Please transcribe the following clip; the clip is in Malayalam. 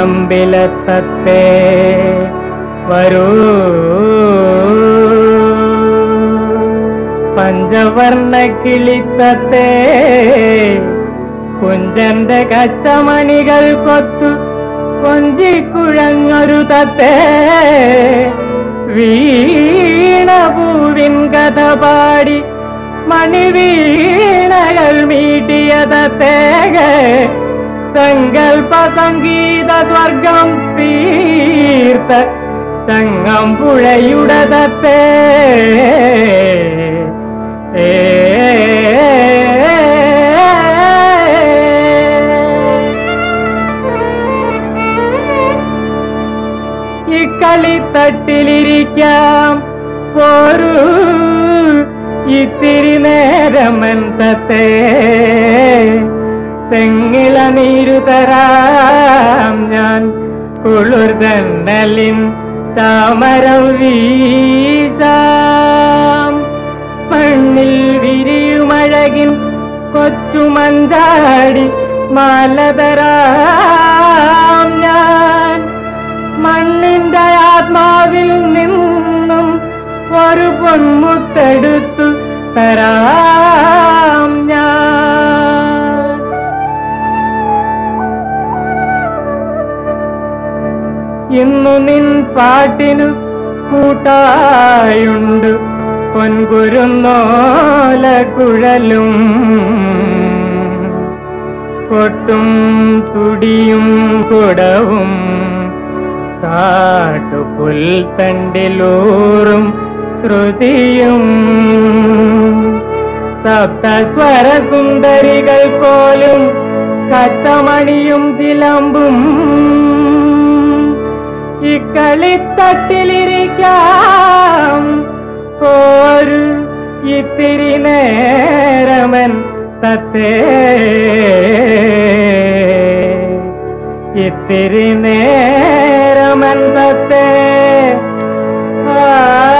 അമ്പിലത്തത്തെ വരൂ പഞ്ചവർണ്ണ കിളിത്തത്തെ കുഞ്ചന്റെ കച്ചമണികൾ കൊത്തു കൊഞ്ചിക്കുഴങ്ങൊരു തത്തെ വീണപൂവിൻ കഥ പാടി മണിവീണകൾ മീട്ടിയ തത്തേക സങ്കൽപ്പ സംഗീത സ്വർഗം തീർത്ത ചങ്ങം പുഴയുടെ തത്തേ ഈ കളിത്തട്ടിലിരിക്കാം പോരൂ ഇത്തിരി നേരമൻ തത്തേ തെങ്ങിള നീരു തരാം ഞാൻ കുളിർ തന്നലിൻ താമരം വീശാം മണ്ണിൽ വിരിയുമഴകിൻ കൊച്ചുമഞ്ചാടി മാലതരാം ഞാൻ മണ്ണിന്റെ ആത്മാവിൽ നിന്നും ഒരു പൊന്മുത്തെടുത്തു തരാം ഞാൻ ഇന്നു നിൻ പാട്ടിനു കൂട്ടായുണ്ട് പൊൻകുരുന്നോല കുഴലും കൊട്ടും തുടിയും കുടവും കാട്ടുപുൽത്തണ്ടിലൂറും ശ്രുതിയും സപ്തസ്വര സുന്ദരികൾ പോലും കത്തമണിയും ചിലമ്പും ഇക്കളിത്തട്ടിലിരിക്കാം ഒരു ഇത്തിരി നേരമൻ തത്തേ ഇത്തിരി നേരമൻ തത്തേ ആ